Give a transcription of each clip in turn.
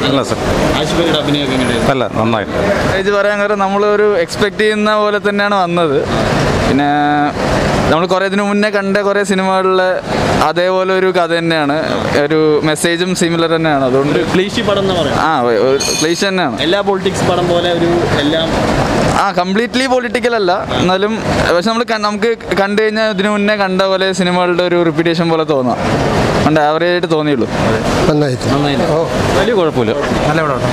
അല്ല സർ ആശുപത്രിയുടെ അഭിനയമൊക്കെ എങ്ങനെയായിരുന്നു അല്ല നന്നായിട്ട് പ്രത്യേകിച്ച് പറയാൻ കാരണം നമ്മളൊരു എക്സ്പെക്ട് ചെയ്യുന്ന പോലെ തന്നെയാണ് വന്നത് പിന്നെ നമ്മൾ കുറേ ഇതിനു മുന്നേ കണ്ട കുറേ സിനിമകളിലെ അതേപോലെ ഒരു കഥ തന്നെയാണ് ഒരു മെസ്സേജും സിമിലർ തന്നെയാണ് അതുകൊണ്ട് ക്ലീശി പടം എന്ന് പറയാം ആ ക്ലീഷ് തന്നെയാണ് എല്ലാ പൊളിറ്റിക്സ് പടം പോലെ ഒരു എല്ലാം ആ കംപ്ലീറ്റ്ലി പൊളിറ്റിക്കൽ അല്ല എന്നാലും പക്ഷെ നമ്മൾ നമുക്ക് കണ്ടു കഴിഞ്ഞാൽ ഇതിനു മുന്നേ കണ്ട പോലെ സിനിമകളുടെ ഒരു റിപ്പീറ്റേഷൻ പോലെ തോന്നാം കണ്ട് ആവറേജ് ആയിട്ട് തോന്നിയുള്ളൂ നന്നായിട്ട് നന്നായില്ല വലിയ കുഴപ്പമില്ല നല്ല പടം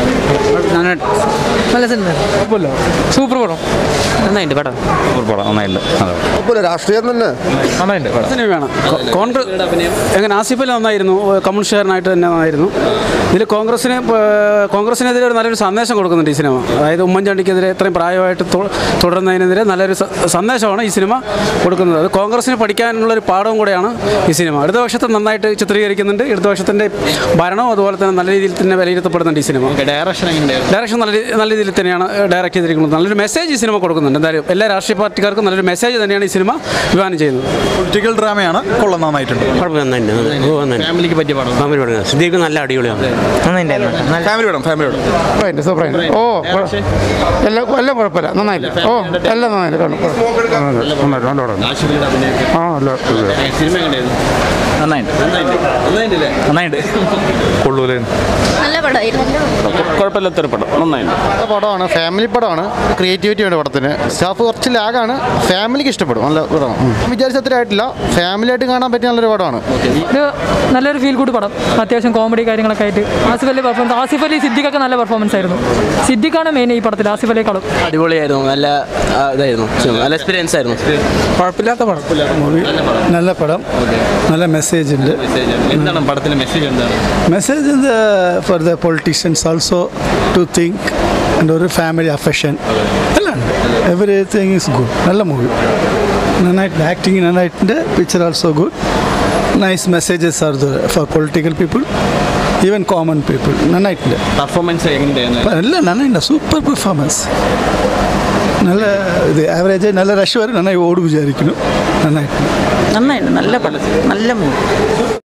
നല്ല സിനിമ കുഴപ്പമില്ല സൂപ്പർ പടം നന്നായിട്ട് പടം സൂപ്പർ പടം നന്നായില്ല നല്ലത് കുഴപ്പമില്ല രാഷ്ട്രീയം തന്നെ നന്നായിട്ട് പടം സിനിമയാണ് കോൺഗ്രസ് എങ്ങനെ ആസിഫ് അലി നന്നായിരുന്നു കമ്മ്യൂണിസ്റ്റുകാരനായിട്ട് തന്നെ നന്നായിരുന്നു ഇതിൽ കോൺഗ്രസിന് ഏഹ്, കോൺഗ്രസിനെതിരെ ഒരു നല്ലൊരു സന്ദേശം കൊടുക്കുന്നുണ്ട് ഈ സിനിമ അതായത് ഉമ്മൻചാണ്ടിക്കെതിരെ ഇത്രയും പ്രായമായിട്ട് തു- തുടരുന്നതിനെതിരെ നല്ലൊരു സ- സന്ദേശമാണ് ഈ സിനിമ കൊടുക്കുന്നത് അത് കോൺഗ്രസിന് പഠിക്കാനുള്ളൊരു പാഠവും കൂടെയാണ് ഈ സിനിമ ഇടതുപക്ഷത്തെ നന്നായിട്ട് ചിത്രീകരിക്കുന്നുണ്ട് ഇടതുപക്ഷത്തിൻ്റെ ഭരണവും അതുപോലെ തന്നെ നല്ല രീതിയിൽ തന്നെ വിലയിരുത്തപ്പെടുന്നുണ്ട് ഈ സിനിമ ഡയറക്ഷൻ എങ്ങനെയായിരുന്നു ഡയറക്ഷൻ നല്ല രീ- നല്ല രീതിയിൽ തന്നെയാണ് ഡയറക്റ്റ് ചെയ്തിരിക്കുന്നത് നല്ലൊരു മെസ്സേജ് ഈ സിനിമ കൊടുക്കുന്നുണ്ട് എന്തായാലും എല്ലാ രാഷ്ട്രീയ പാർട്ടിക്കാർക്കും നല്ലൊരു മെസ്സേജ് തന്നെയാണ് ഈ സിനിമ വിഭാവനം ചെയ്യുന്നത് പൊളിറ്റിക്കൽ ഡ്രാമയാണ് കൊള്ളാം നന്നായിട്ടുണ്ട് ഫാമിലിക്ക് പറ്റിയ പടം സിദ്ദീഖ് നല്ല അടിപൊളിയാണ് ഫാമിലി പടം ഫാമിലി പടം സൂപ്പറായിട്ട് ഓ എല്ലാം എല്ലാം കുഴപ്പമില്ല നന്നായിട്ട് ഓ എല്ലാം നന്നായിട്ട് കാണും ആശുപത്രിയുടെ അഭിനയമൊക്കെ ആ അല്ല സിനിമ എങ്ങനെയായിരുന്നു നന്നായിട്ട് നന്നായിട്ട് നന്നായിട്ടില്ലേ നന്നായിട്ട് കൊള്ളൂലേ നല്ല പടമായിരുന്നു കുഴപ്പമില്ലാത്തൊരു പടം നന്നായിട്ട് നല്ല പടമാണ് ഫാമിലി പടമാണ് ക്രിയേറ്റിവിറ്റി ഉണ്ട് പടത്തിന് സ്റ്റാഫ് കുറച്ച് ലാഗാണ് ഫാമിലിക്ക് ഇഷ്ടപ്പെടും നല്ല പടമാണ് ഞാൻ വിചാരിച്ച അത്ര ആയിട്ടില്ല ഫാമിലി ആയിട്ട് കാണാൻ പറ്റിയ നല്ലൊരു പടമാണ് ഇത് നല്ലൊരു ഫീൽ ഗുഡ് പടം അത്യാവശ്യം കോമഡി കാര്യങ്ങളൊക്കെ ആയിട്ട് ആസിഫ് അലി പെർഫോമൻസ് ആസിഫ് അലി സിദ്ദിഖൊക്കെ നല്ല പെർഫോമൻസ് ആയിരുന്നു സിദ്ദിഖാണ് മെയിൻ ഈ പടത്തിൽ ആസിഫ് അലിയെക്കാളും അടിപൊളിയായിരുന്നു നല്ല ആ, ഇതായിരുന്നു നല്ല എക്സ്പീരിയൻസ് ആയിരുന്നു കുഴപ്പമില്ലാത്ത പടം നല്ല പടം നല്ല മെസ്സേജ് ഉണ്ട് മെസ്സേജ് എന്താണ് പടത്തിലെ മെസ്സേജ് എന്താണ് message for the politicians also to think and ഒരു ഫാമിലി അഫെഷൻ എല്ലാം ഉണ്ട് എവറിത്തിങ് ഈസ് ഗുഡ് നല്ല മൂവി നന്നായിട്ട് ആക്ടിങ് നന്നായിട്ടുണ്ട് picture also good nice messages are the for political people even common people നന്നായിട്ടുണ്ട് പെർഫോമൻസ് എങ്ങനെയായിരുന്നു എല്ലാം നന്നായിട്ടുണ്ട് സൂപ്പർ പെർഫോമൻസ് നല്ല ഇത് ആവറേജ് നല്ല റഷ് വരും നന്നായി ഓടും വിചാരിക്കുന്നു നന്നായിട്ടുണ്ട് നന്നായിട്ട് നല്ല പടം നല്ല മൂവി